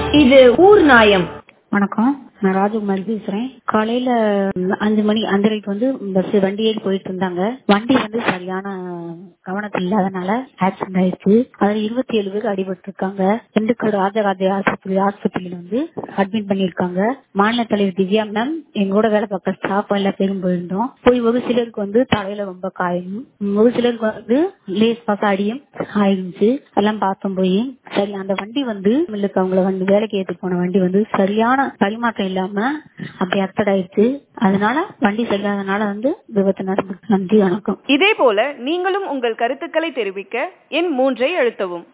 இது ஊர் நாயம் வணக்கம் நான் ராஜகுமாரி பேசுறேன் காலையில அஞ்சு மணி அஞ்சரைக்கு வந்து பஸ் வண்டி ஏறி போயிட்டு இருந்தாங்க வண்டி வந்து சரியான கவனத்தில் இல்லாதனால ஆக்சிடென்ட் ஆயிடுச்சு அதுல இருபத்தி ஏழு பேர் அடிபட்டு இருக்காங்க திண்டுக்கல் ராஜராஜ ஆஸ்பத்திரி ஆஸ்பத்திரியில வந்து அட்மிட் பண்ணிருக்காங்க மாநில தலைவர் திவ்யா மேம் எங்களோட வேலை பார்க்க ஸ்டாஃப் எல்லா பேரும் போயிருந்தோம் போய் ஒரு சிலருக்கு வந்து தலையில ரொம்ப காயம் ஒரு சிலருக்கு வந்து லேஸ் பாச அடியும் ஆயிருந்துச்சு எல்லாம் பார்த்தோம் போய் சரி அந்த வண்டி வந்து மில்லுக்கு அவங்கள வந்து வேலைக்கு ஏற்றி போன வண்டி வந்து சரியான பரிமாற்றம் இல்லாம அப்படி அக்சட் ஆயிடுச்சு அதனால வண்டி சரியாதனால வந்து விபத்து நடந்து நன்றி வணக்கம் இதே போல நீங்களும் உங்கள் கருத்துக்களை தெரிவிக்க எண் மூன்றை அழுத்தவும்